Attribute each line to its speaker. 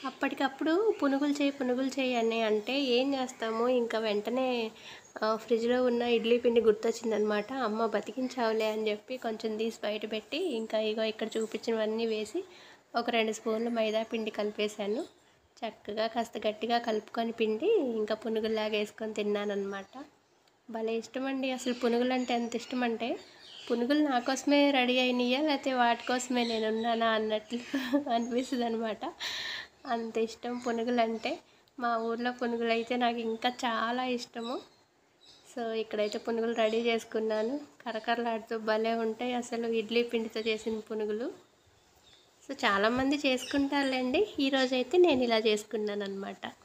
Speaker 1: అప్పటికప్పుడు పునుగులు చేయి పునుగులు చేయి అని అంటే ఏం చేస్తాము ఇంకా వెంటనే ఆ, ఫ్రిడ్జ్లో ఉన్న ఇడ్లీ పిండి గుర్తొచ్చిందనమాట అమ్మ బతికించావులే అని చెప్పి కొంచెం తీసి బయట పెట్టి ఇంకా ఇగో ఇక్కడ చూపించినవన్నీ వేసి ఒక రెండు స్పూన్లు మైదా పిండి కలిపేశాను చక్కగా కాస్త గట్టిగా కలుపుకొని పిండి ఇంకా పునుగుల్లాగా వేసుకొని తిన్నానమాట భలే ఇష్టం అండి అసలు పునుగులు అంటే ఎంత ఇష్టం అంటే పునుగులు నా కోసమే రెడీ అయినాయా లేకపోతే వాటి కోసమే నేను ఉన్నానా అన్నట్లు అనిపిస్తుంది అనమాట అంత ఇష్టం పునుగులు అంటే మా ఊర్లో పునుగులు అయితే నాకు ఇంకా చాలా ఇష్టము సో ఇక్కడైతే పునుగులు రెడీ చేసుకున్నాను కరకరలాడుతూ భలే ఉంటాయి అసలు ఇడ్లీ పిండితో చేసిన పునుగులు సో చాలామంది చేసుకుంటారులేండి ఈరోజైతే నేను ఇలా చేసుకున్నాను అనమాట